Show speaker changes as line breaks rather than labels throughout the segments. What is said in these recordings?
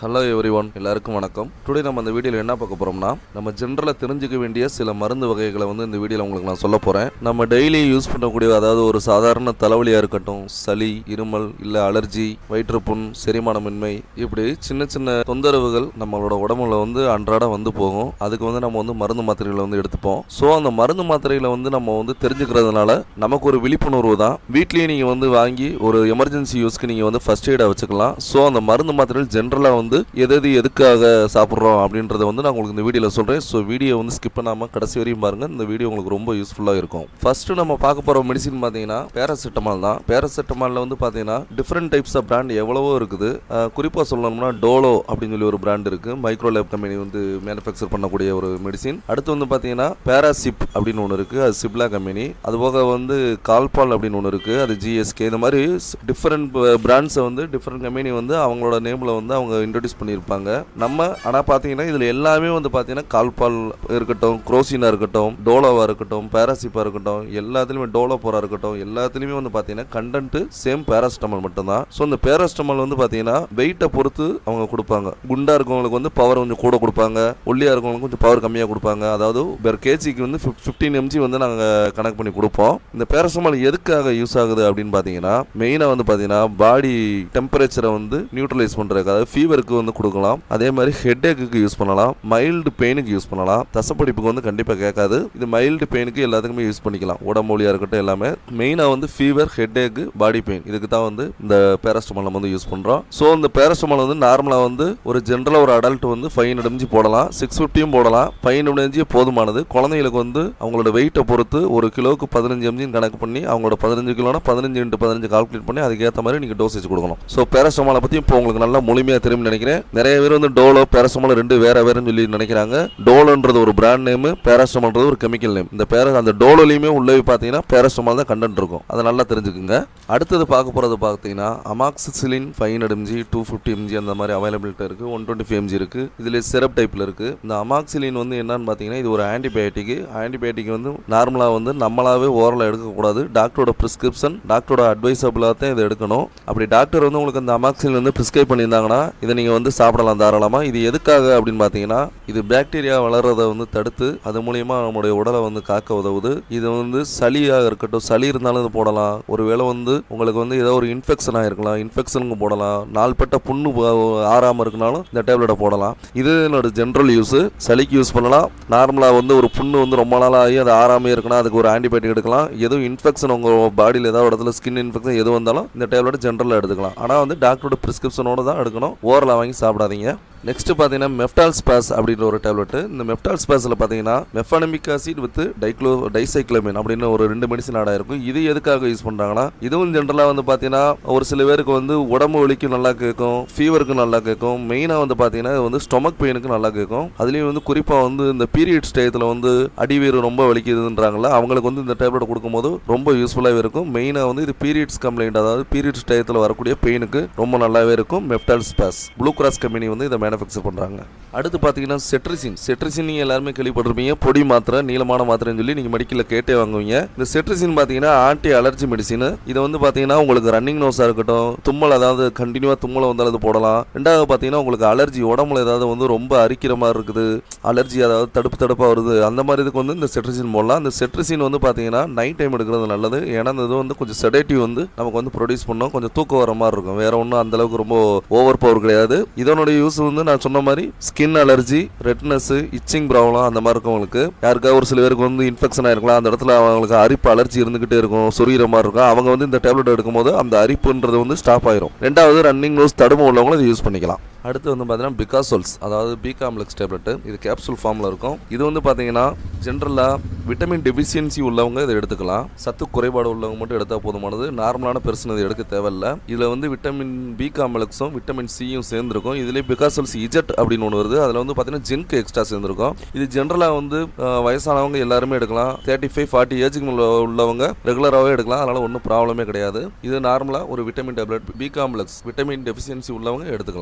hello every one எல்லாருக்கும் வணக்கம் today நம்ம இந்த வீடியோவில் என்ன பார்க்க போகிறோம்னா நம்ம ஜென்ரலாக தெரிஞ்சுக்க வேண்டிய சில மருந்து வகைகளை வந்து இந்த வீடியோவில் உங்களுக்கு நான் சொல்ல போகிறேன் நம்ம டெய்லி யூஸ் பண்ணக்கூடிய அதாவது ஒரு சாதாரண தலைவலியாக இருக்கட்டும் சளி இருமல் இல்லை அலர்ஜி வயிற்றுப்புண் செரிமானமின்மை இப்படி சின்ன சின்ன தொந்தரவுகள் நம்மளோட உடம்புல வந்து அன்றாடம் வந்து போகும் அதுக்கு வந்து நம்ம வந்து மருந்து மாத்திரைகளை வந்து எடுத்துப்போம் ஸோ அந்த மருந்து மாத்திரைகளை வந்து நம்ம வந்து தெரிஞ்சுக்கிறதுனால நமக்கு ஒரு விழிப்புணர்வு தான் வீட்லேயே நீங்கள் வந்து வாங்கி ஒரு எமர்ஜென்சி யூஸ்க்கு நீங்கள் வந்து ஃபர்ஸ்ட் எய்டாக வச்சுக்கலாம் ஸோ அந்த மருந்து மாத்திரைகள் ஜென்ரலாக வந்து எது எது எதுக்காக சாப்பிட்றோம் அப்படின்றத வந்து நான் உங்களுக்கு இந்த வீடியோவில் சொல்கிறேன் ஸோ வீடியோ வந்து ஸ்கிப் பண்ணாமல் கடைசி வரையும் பாருங்கள் இந்த வீடியோ உங்களுக்கு ரொம்ப யூஸ்ஃபுல்லாக இருக்கும் ஃபர்ஸ்ட் நம்ம பார்க்க போகிற மெடிசின் பார்த்தீங்கன்னா பேராசிட்டமால் தான் பேராசிட்டமாலில் வந்து பார்த்தீங்கன்னா டிஃப்ரெண்ட் டைப்ஸ் ஆஃப் பிராண்ட் எவ்வளவோ இருக்குது குறிப்பாக சொல்லணும்னா டோலோ அப்படின்னு சொல்லி ஒரு பிராண்ட் இருக்குது மைக்ரோலேப் கம்பெனி வந்து மேனுஃபேக்சர் பண்ணக்கூடிய ஒரு மெடிசின் அடுத்து வந்து பார்த்தீங்கன்னா பேராசிப் அப்படின்னு ஒன்று இருக்குது அது சிப்லா கம்பெனி அது போக வந்து கால்பால் அப்படின்னு ஒன்று இருக்குது அது ஜிஎஸ்கே இந்த மாதிரி டிஃப்ரெண்ட் பிராண்ட்ஸை வந்து டிஃப்ரெண்ட் கம்பெனி வந்து அவங்களோட நேமில் வந்து அவங்க இன்ட்ரடியூஸ் பண்ணியிருப்பாங்க நம்ம ஆனால் பார்த்தீங்கன்னா இதில் எல்லாமே வந்து பார்த்தீங்கன்னா கால்பால் இருக்கட்டும் குரோசினா இருக்கட்டும் டோலோவா இருக்கட்டும் பேராசிப்பா இருக்கட்டும் எல்லாத்துலேயுமே டோலோ போரா இருக்கட்டும் எல்லாத்துலேயுமே வந்து பார்த்தீங்கன்னா கண்டென்ட் சேம் பேராசிட்டமால் மட்டும்தான் ஸோ இந்த பேராசிட்டமால் வந்து பார்த்தீங்கன்னா வெயிட்டை பொறுத்து அவங்க கொடுப்பாங்க குண்டா இருக்கவங்களுக்கு வந்து பவர் கொஞ்சம் கூட கொடுப்பாங்க ஒல்லியா இருக்கவங்களுக்கு கொஞ்சம் பவர் கம்மியாக கொடுப்பாங்க அதாவது பெர் கேஜிக்கு வந்து ஃபிஃப்டீன் எம்ஜி வந்து நாங்கள் கணக்கு பண்ணி கொடுப்போம் இந்த பேராசிட்டமால் எதுக்காக யூஸ் ஆகுது அப்படின்னு பார்த்தீங்கன்னா மெயினாக வந்து பார்த்தீங்கன்னா பாடி டெம்பரேச்சரை வந்து நியூட்ரலைஸ் பண்ணுறதுக்கு அதாவது ஃபீவருக்கு வந்து கொடுக்கலாம் அதே மாதிரி ஹெட் ஏக்கு யூஸ் பண்ணலாம் மைல்டு பெயினுக்கு யூஸ் பண்ணலாம் தசப்படிப்புக்கு வந்து கண்டிப்பாக கேட்காது இது மைல்டு பெயினுக்கு எல்லாத்துக்குமே யூஸ் பண்ணிக்கலாம் உடம்பொலியாக இருக்கட்டும் எல்லாமே மெயினாக வந்து ஃபீவர் ஹெட் ஏக்கு பாடி பெயின் இதுக்கு தான் வந்து இந்த பேராஸ்டமால் நம்ம வந்து யூஸ் பண்ணுறோம் ஸோ இந்த பேராஸ்டமால் வந்து நார்மலாக வந்து ஒரு ஜென்ரலாக ஒரு அடல்ட் வந்து ஃபைவ் ஹண்ட்ரட் எம்ஜி போடலாம் சிக்ஸ் ஃபிஃப்டியும் போடலாம் ஃபைவ் ஹண்ட்ரட் எம்ஜி போதுமானது குழந்தைங்களுக்கு வந்து அவங்களோட வெயிட்டை பொறுத்து ஒரு கிலோவுக்கு பதினஞ்சு எம்ஜின்னு கணக்கு பண்ணி அவங்களோட பதினஞ்சு கிலோனா பதினஞ்சு இன்ட்டு பதினஞ்சு கால்குலேட் பண்ணி அதுக்கேற்ற மாதிரி நீங்கள் டோசேஜ் கொடுக்கணும் ஸோ பேராஸ்டமாலை பற்றி இப்போ உங்களுக்கு நல்லா முழுமையாக தெரியும் நினைக்கிறேன் நிறைய பேர் வந்து டோலோ பேராஸ்டமால் ரெண்டு வேற வேறன்னு சொல்லி நினைக்கிறாங்க டோலோன்றது ஒரு பிராண்ட் நேம் பேராஸ்டமால்ன்றது ஒரு கெமிக்கல் நேம் இந்த பேர அந்த டோலோலையுமே உள்ளே பார்த்தீங்கன்னா பேராஸ்டமால் தான் கண்டென்ட் இருக்கும் அதை நல்லா தெரிஞ்சுக்குங்க அடுத்தது பார்க்க போகிறது பார்த்தீங்கன்னா amoxicillin five hundred mg two fifty mg அந்த மாதிரி அவைலபிலிட்டி இருக்குது ஒன் டுவெண்ட்டி ஃபைவ் எம்ஜி இருக்குது இதில் சிரப் டைப்பில் இருக்குது இந்த அமாக்சிலின் வந்து என்னன்னு பார்த்தீங்கன்னா இது ஒரு ஆன்டிபயோட்டிக் ஆன்டிபயோட்டிக் வந்து நார்மலாக வந்து நம்மளாவே ஓரலாக எடுக்கக்கூடாது டாக்டரோட ப்ரிஸ்கிரிப்ஷன் டாக்டரோட அட்வைஸபிளாக தான் இதை எடுக்கணும் அப்படி டாக்டர் வந்து உங்களுக்கு அந்த அமாக்சிலின் வந்து ப்ரிஸ்கிரைப் பண்ணியிருந்தாங்கன்னா இதை நீங்கள் வந்து சாப்பிடலாம் தாராளமாக இது எதுக்காக அப்படின்னு பார்த்தீங்கன்னா இது பாக்டீரியா வளர்றதை வந்து தடுத்து அது மூலியமா நம்மளுடைய உடலை வந்து காக்க உதவுது இது வந்து சளியாக இருக்கட்டும் சளி இருந்தாலும் இது போடலாம் ஒருவேளை வந்து உங்களுக்கு வந்து ஏதோ ஒரு இன்ஃபெக்ஷன் ஆயிருக்கலாம் இன்ஃபெக்ஷனுக்கு போடலாம் நாள்பட்ட புண்ணு வ- ஆறாம இருக்குனாலும் இந்த டேப்லெட்டை போடலாம் இது என்னோட ஜென்ரல் யூஸ் சளிக்கு யூஸ் பண்ணலாம் நார்மலாக வந்து ஒரு புண்ணு வந்து ரொம்ப நாள் ஆகி அது ஆறாமே இருக்குன்னா அதுக்கு ஒரு ஆன்டிபயோட்டிக் எடுக்கலாம் எதுவும் இன்ஃபெக்ஷன் உங்கள் பாடியில் ஏதாவது இடத்துல ஸ்கின் இன்ஃபெக்ஷன் எது வந்தாலும் இந்த டேப்லெட் ஜென்ரலாக எடுத்துக்கலாம் ஆனால் வந்து டாக்டரோட ப்ரிஸ்கிரிப்ஷனோட தான் எடுக்கணும் ஓரலாக வாங்கி சாப்பிடாதீங்க நெக்ஸ்ட் பார்த்தீங்கன்னா மெஃப்டால் ஸ்பாஸ் அப்படின்ற ஒரு டேப்லெட் இந்த மெஃப்டால் ஸ்பாஸில் பார்த்தீங்கன்னா மெஃபானமிக் ஆசிட் வித் டைக்ளோ டைசைக்ளமின் அப்படின்னு ஒரு ரெண்டு மெடிசன் ஆடாக இருக்கும் இது எதுக்காக யூஸ் பண்ணுறாங்கன்னா இதுவும் ஜென்ரலாக வந்து பார்த்தீங்கன்னா ஒரு சில பேருக்கு வந்து உடம்பு வலிக்கும் நல்லா கேட்கும் ஃபீவருக்கு நல்லா கேட்கும் மெயினாக வந்து பார்த்தீங்கன்னா இது வந்து ஸ்டொமக் பெயினுக்கு நல்லா கேட்கும் அதுலேயும் வந்து குறிப்பாக வந்து இந்த பீரியட்ஸ் டயத்தில் வந்து அடிவீறு ரொம்ப வலிக்குதுன்றாங்களா அவங்களுக்கு வந்து இந்த டேப்லெட் கொடுக்கும்போது ரொம்ப யூஸ்ஃபுல்லாகவே இருக்கும் மெயினாக வந்து இது பீரியட்ஸ் கம்ப்ளைண்ட் அதாவது பீரியட்ஸ் டயத்தில் வரக்கூடிய பெயினுக்கு ரொம்ப நல்லாவே இருக்கும் Meftal spas blue cross company வந்து இதை மேனுஃபேக்சர் பண்ணுறாங்க அடுத்து பார்த்தீங்கன்னா செட்ரிசின் செட்ரிசின் நீங்கள் எல்லாருமே கேள்விப்பட்டிருப்பீங்க பொடி மாத்திரை நீளமான மாத்திரைன்னு சொல்லி நீங்கள் மெடிக்கலில் கேட்டே வாங்குவீங்க இந்த செட்ரிசின் பார்த்தீங்கன்னா ஆன்டி அலர்ஜி மெடிசின் இதை வந்து பார்த்தீங்கன்னா உங்களுக்கு ரன்னிங் நோஸாக இருக்கட்டும் தும்மல் அதாவது கண்டினியூவாக தும்மல் வந்தாலும் இது போடலாம் ரெண்டாவது பார்த்தீங்கன்னா உங்களுக்கு அலர்ஜி உடம்புல ஏதாவது வந்து ரொம்ப அரிக்கிற மாதிரி இருக்குது அலர்ஜி அதாவது தடுப்பு தடுப்பாக வருது அந்த மாதிரி இதுக்கு வந்து இந்த செட்ரிசின் போடலாம் இந்த செட்ரிசின் வந்து பார்த்தீங்கன்னா நைட் டைம் எடுக்கிறது நல்லது ஏன்னா இந்த இது வந்து கொஞ்சம் செடேட்டிவ் வந்து நமக்கு வந்து ப்ரொடியூஸ் பண்ணும் கொஞ்சம் தூக்கம் வர மாதிரி இருக்கும் வேற ஒன்றும் அந்த அளவுக்கு ரொம்ப ஓவர் பவர் கிடையாது இதனுடைய யூஸ் வந்து நான் சொன்ன மாதிரி skin allergy redness itching problem அந்த மாதிரி இருக்கவங்களுக்கு யாருக்காவது ஒரு சில பேருக்கு வந்து இன்ஃபெக்ஷன் ஆயிருக்கலாம் அந்த இடத்துல அவங்களுக்கு அரிப்பு அலர்ஜி இருந்துகிட்டே இருக்கும் சொரியிற மாதிரி இருக்கும் அவங்க வந்து இந்த டேப்லெட் எடுக்கும்போது அந்த அரிப்புன்றது வந்து ஸ்டாப் ஆயிரும் ரெண்டாவது ரன்னிங் நோஸ் தடுமை உள்ளவங்களும் இதை யூஸ் பண்ணிக்கலாம் அடுத்து வந்து பார்த்தீங்கன்னா பிகாசோல்ஸ் அதாவது பி காம்ப்ளெக்ஸ் டேப்லெட் இது கேப்சூல் ஃபார்மில் இருக்கும் இது வந்து பார்த்தீங்கன்னா ஜென்ரலாக விட்டமின் டெஃபிஷியன்சி உள்ளவங்க இதை எடுத்துக்கலாம் சத்து குறைபாடு உள்ளவங்க மட்டும் எடுத்தால் போதுமானது நார்மலான பெர்சன் இது எடுக்க தேவையில்ல இதில் வந்து விட்டமின் பி காம்ப்ளெக்ஸும் விட்டமின் சியும் சேர்ந்துருக்கும் இதுலேயே பிகாசோல்ஸ் இஜெட் அப்படின்னு ஒன்று வருது அதில் வந்து பார்த்தீங்கன்னா ஜிங்க் எக்ஸ்ட்ரா சேர்ந்துருக்கும் இது ஜென்ரலாக வந்து அஹ், வயசானவங்க எல்லாருமே எடுக்கலாம் தேர்ட்டி ஃபைவ் ஃபார்ட்டி ஏஜுக்கு உள்ளவங்க ரெகுலராகவே எடுக்கலாம் அதனால் ஒன்றும் ப்ராப்ளமே கிடையாது இது நார்மலாக ஒரு vitamin tablet B complex vitamin deficiency உள்ளவங்க எடுத்துக்கலாம் அடுத்து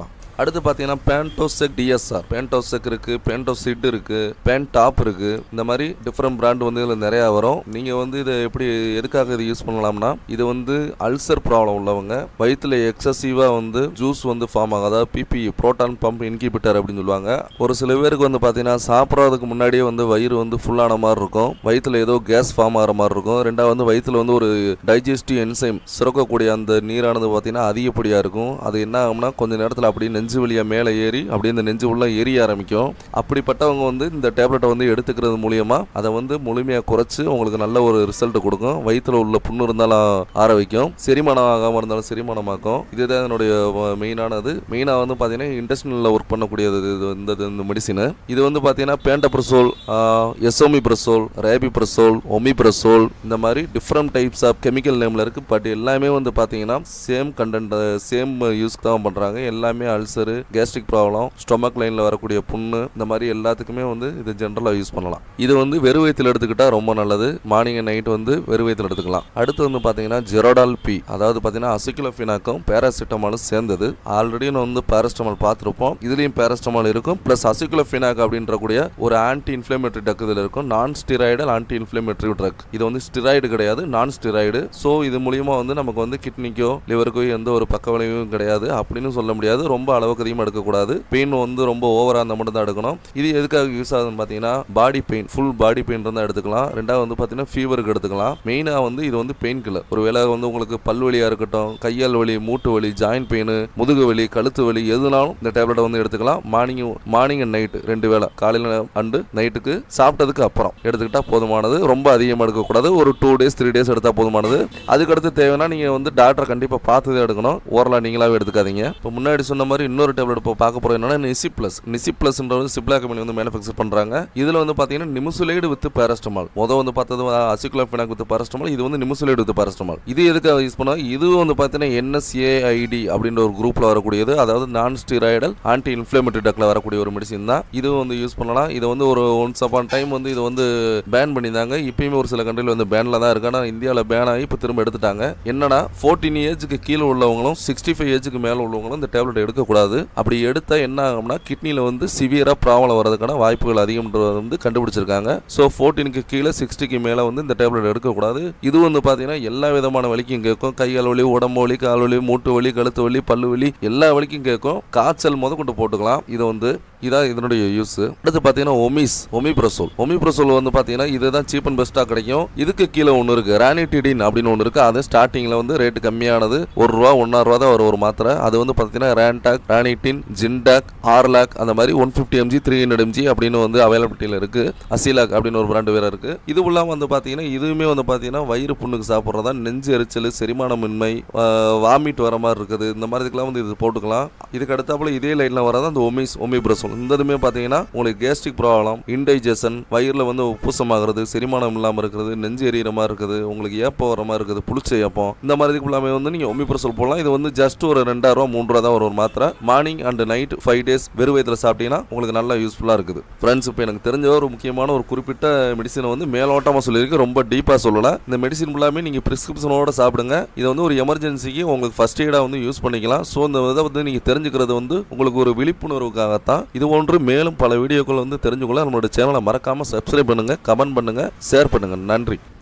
அடுத்து பார்த்தீங்கன்னா பேண்டோசெக் டிஎஸ்ஆர் பேண்டோசெக் இருக்கு பேண்டோசிட் இருக்கு பேன் டாப் இருக்கு இந்த மாதிரி டிஃப்ரெண்ட் பிராண்ட் வந்து இதில் நிறையா வரும் நீங்கள் வந்து இதை எப்படி எதுக்காக இது யூஸ் பண்ணலாம்னா இது வந்து அல்சர் ப்ராப்ளம் உள்ளவங்க வயிற்றுல எக்ஸசிவாக வந்து ஜூஸ் வந்து ஃபார்ம் ஆகும் அதாவது பிபி புரோட்டான் பம்ப் இன்கிபிட்டர் அப்படின்னு சொல்லுவாங்க ஒரு சில பேருக்கு வந்து பார்த்தீங்கன்னா சாப்பிட்றதுக்கு முன்னாடியே வந்து வயிறு வந்து ஃபுல்லான மாதிரி இருக்கும் வயிற்றுல ஏதோ கேஸ் ஃபார்ம் ஆகிற மாதிரி இருக்கும் ரெண்டாவது வந்து வயிற்றுல வந்து ஒரு டைஜஸ்டிவ் என்சைம் சுரக்கக்கூடிய அந்த நீரானது பார்த்தீங்கன்னா அதிகப்படியாக இருக்கும் அது என்ன ஆகும்னா கொஞ்ச நேரத்தில் அப்படியே நெஞ்சு வழியாக மேலே ஏறி அப்படியே இந்த நெஞ்சு உள்ள எரிய ஆரம்பிக்கும் அப்படிப்பட்டவங்க வந்து இந்த டேப்லெட்டை வந்து எடுத்துக்கிறது மூலியமா அதை வந்து முழுமையாக குறைச்சு உங்களுக்கு நல்ல ஒரு ரிசல்ட் கொடுக்கும் வயிற்றுல உள்ள புண்ணு இருந்தாலும் ஆற வைக்கும் செரிமானம் ஆகாமல் இருந்தாலும் செரிமானமாக்கும் இதுதான் என்னுடைய மெயினானது மெயினாக வந்து பார்த்தீங்கன்னா இண்டஸ்ட்ரியலில் ஒர்க் பண்ணக்கூடியது இது இந்த இந்த மெடிசின் இது வந்து பார்த்தீங்கன்னா பேண்டப்ரசோல் எஸ்ஓமி பிரசோல் ரேபி பிரசோல் ஒமி பிரசோல் இந்த மாதிரி டிஃப்ரெண்ட் டைப்ஸ் ஆஃப் கெமிக்கல் நேமில் இருக்குது பட் எல்லாமே வந்து பார்த்தீங்கன்னா சேம் கண்டென்ட் சேம் யூஸ் தான் பண்ணுறாங்க எல்லாமே அல்சரு கேஸ்ட்ரிக் ப்ராப்ளம் ஸ்டொமக் லைனில் வரக்கூடிய புண்ணு இந்த மாதிரி எல்லாத்துக்குமே வந்து இது ஜென்ரலாக யூஸ் பண்ணலாம் இது வந்து வெறு வயிற்றில் எடுத்துக்கிட்டால் ரொம்ப நல்லது மார்னிங் நைட் வந்து வெறு வயிற்றில் எடுத்துக்கலாம் அடுத்து வந்து பார்த்தீங்கன்னா ஜெரோடால் பி அதாவது பார்த்தீங்கன்னா அசிகுலோஃபினாக்கும் பேராசிட்டமாலும் சேர்ந்தது ஆல்ரெடி நான் வந்து பேரஸ்டமால் பார்த்துருப்போம் இதுலேயும் பேரஸ்டமால் இருக்கும் ப்ளஸ் அசிகுலோஃபினாக் அப்படின்ற கூடிய ஒரு ஆன்டி இன்ஃப்ளமேட்டரி ட்ரக் இதில் இருக்கும் நான் ஸ்டிராய்டல் ஆன்டி இன்ஃப்ளமேட்டரி ட்ரக் இது வந்து ஸ்டிராய்டு கிடையாது நான் ஸ்டிராய்டு ஸோ இது மூலியமா வந்து நமக்கு வந்து கிட்னிக்கோ லிவருக்கோ எந்த ஒரு பக்க விளைவும் கிடையாது அப்படின்னு சொல்ல முடியாது ரொம்ப அளவுக்கு அதிகமாக எடுக்கக்கூடாது பெயின் வந்து ரொம்ப ஓவராக இருந்தால் மட்டும் தான் எடுக்கணும் இது எதுக்காக யூஸ் ஆகுதுன்னு பார்த்தீங்கன்னா body pain full body pain இருந்தால் எடுத்துக்கலாம் ரெண்டாவது வந்து பார்த்தீங்கன்னா ஃபீவருக்கு எடுத்துக்கலாம் மெயினாக வந்து இது வந்து பெயின் கில்லர் ஒரு வேளை வந்து உங்களுக்கு பல்வலியாக இருக்கட்டும் கையால் வலி மூட்டு வலி ஜாயின்ட் பெயின் முதுகு வலி கழுத்து வலி எதுனாலும் இந்த டேப்லெட்டை வந்து எடுத்துக்கலாம் மார்னிங் மார்னிங் அண்ட் நைட்டு ரெண்டு வேளை காலையில் அண்டு நைட்டுக்கு சாப்பிட்டதுக்கு அப்புறம் எடுத்துக்கிட்டா போதுமானது ரொம்ப அதிகமாக எடுக்கக்கூடாது ஒரு டூ டேஸ் த்ரீ டேஸ் எடுத்தால் போதுமானது அதுக்கடுத்து தேவைன்னா நீங்கள் வந்து டாக்டரை கண்டிப்பாக பார்த்து தான் எடுக்கணும் ஓரலாக நீங்களாவே எடுத்துக்காதீங்க இப்போ முன்னாடி சொன்ன மாதிரி இன்னொரு டேப்லெட் இப்போ பார்க்க போகிறோம் என்னன்னா நிசி ப்ளஸ் நிசி ப்ளஸ்ன்றது சிப்லா கம்பெனி வந்து மேனுஃபேக்சர் பண்ணுறாங்க இதில் வந்து பார்த்தீங்கன்னா நிமுசுலைடு வித் பேரஸ்டமால் மொதல் வந்து பார்த்தது அசிகுலோஃபினாக் வித் பேரஸ்டமால் இது வந்து நிமுசுலைடு வித் பேரஸ்டமால் இது எதுக்காக யூஸ் பண்ணா இது வந்து பார்த்தீங்கன்னா என்எஸ்ஏஐடி அப்படின்ற ஒரு குரூப்பில் வரக்கூடியது அதாவது நான் ஸ்டீராய்டல் ஆன்டி இன்ஃப்ளமேட்டரி டக்கில் வரக்கூடிய ஒரு மெடிசின் தான் இதுவும் வந்து யூஸ் பண்ணலாம் இது வந்து ஒரு ஒன்ஸ் அப்பான் டைம் வந்து இது வந்து பேன் பண்ணியிருந்தாங்க இப்பயுமே ஒரு சில கண்ட்ரியில் வந்து பேனில் தான் இருக்கு ஆனால் இந்தியாவில் பேன் ஆகி இப்போ திரும்ப எடுத்துட்டாங்க என்னன்னா ஃபோர்டீன் ஏஜுக்கு கீழே உள்ளவங்களும் சிக்ஸ்டி ஃபைவ் ஏஜுக்கு மேலே உள்ளவங்களும் இந்த டேப்லெட் எடுக்கக்கூடாது அப்படி எடுத்தால் என்ன ஆகும்னா கிட்னியில் வந்து சிவியராக ப்ராப்ளம் வரதுக்கான வாய்ப்புகள் அதிகம்ன்றது வந்து கண்டுபிடிச்சிருக்காங்க ஸோ ஃபோர்டீனுக்கு கீழே சிக்ஸ்டிக்கு மேலே வந்து இந்த டேப்லெட் எடுக்கக்கூடாது இது வந்து பார்த்தீங்கன்னா எல்லா விதமான வலிக்கும் கேட்கும் கை கால் வலி உடம்பு வலி கால் வலி மூட்டு வலி கழுத்து வலி பல்லு வலி எல்லா வலிக்கும் கேட்கும் காய்ச்சல் முத கொண்டு போட்டுக்கலாம் இது வந்து இதான் இதனுடைய யூஸ் அடுத்து பார்த்தீங்கன்னா ஒமிஸ் ஒமிப்ரசோல் ஒமிப்ரசோல் வந்து பார்த்தீங்கன்னா இதுதான் சீப் அண்ட் பெஸ்ட்டாக கிடைக்கும் இதுக்கு கீழே ஒன்று இருக்கு ரானிட்டிடின் அப்படின்னு ஒன்று இருக்கு அது ஸ்டார்டிங்கில் வந்து ரேட்டு கம்மியானது ஒரு ரூபா ஒன்றா ரூபா தான் வரும் ஒரு மாத்திரை அது வந்து பார்த்தீங்கன்னா ரேன்டாக் ரானிட்டின் ஜின்டாக் ஆர்லாக் அந்த மாதிரி one fifty mg three hundred mg அப்படின்னு வந்து அவைலபிலிட்டியில் இருக்கு அசிலாக் அப்படின்னு ஒரு பிராண்டு வேற இருக்கு இது இல்லாமல் வந்து பார்த்தீங்கன்னா இதுவுமே வந்து பார்த்தீங்கன்னா வயிறு புண்ணுக்கு சாப்பிட்றதா நெஞ்சு எரிச்சல் செரிமானமின்மை வாமிட் வர மாதிரி இருக்குது இந்த மாதிரி இதுக்கெல்லாம் வந்து இது போட்டுக்கலாம் இதுக்கு அடுத்தாப்புல இதே லைனில் வரது அந்த ஒமிஸ் ஒமிப்ரசோல் இந்த இதுமே பார்த்தீங்கன்னா உங்களுக்கு கேஸ்ட்ரிக் ப்ராப்ளம் இன்டைஜஷன் வயிறில் வந்து உப்புசமாகிறது செரிமானம் இல்லாமல் இருக்கிறது நெஞ்சு எரியிற மாதிரி இருக்குது உங்களுக்கு ஏப்பம் வர மாதிரி இருக்குது புளிச்ச ஏப்பம் இந்த மாதிரி இதுக்கு எல்லாமே வந்து நீங்கள் ஒமிப்ரசோல் போடலாம் இது வந்து ஜஸ்ட் ஒரு ரெண்டாயிரம் ரூபா மூணு ரூபா தான் ஒரு ஒரு மாத்திரை morning and night five days வெறும் வயிற்றில் சாப்பிட்டீங்கன்னா உங்களுக்கு நல்லா யூஸ்ஃபுல்லாக இருக்குது ஃப்ரெண்ட்ஸ் இப்போ எனக்கு தெரிஞ்ச ஒரு முக்கியமான ஒரு குறிப்பிட்ட மெடிசனை வந்து மேலோட்டமாக சொல்லியிருக்கு ரொம்ப டீப்பாக சொல்லலை இந்த மெடிசின் ஃபுல்லாமே நீங்கள் ப்ரிஸ்கிரிப்ஷனோட சாப்பிடுங்க இதை வந்து ஒரு எமர்ஜென்சிக்கு உங்களுக்கு ஃபர்ஸ்ட் எய்டாக வந்து யூஸ் பண்ணிக்கலாம் ஸோ இந்த இதை வந்து நீங்கள் தெரிஞ்சுக்கிறது வந்து உங்களுக்கு ஒரு விழிப்புணர்வுக்காகத்தான் இது போன்று மேலும் பல வீடியோக்கள் வந்து தெரிஞ்சுக்கொள்ள நம்மளோட சேனலை மறக்காமல் சப்ஸ்கிரைப் பண்ணுங்கள் கமெண்ட் பண்ணுங்கள் ஷேர் பண்ணுங்கள் நன்றி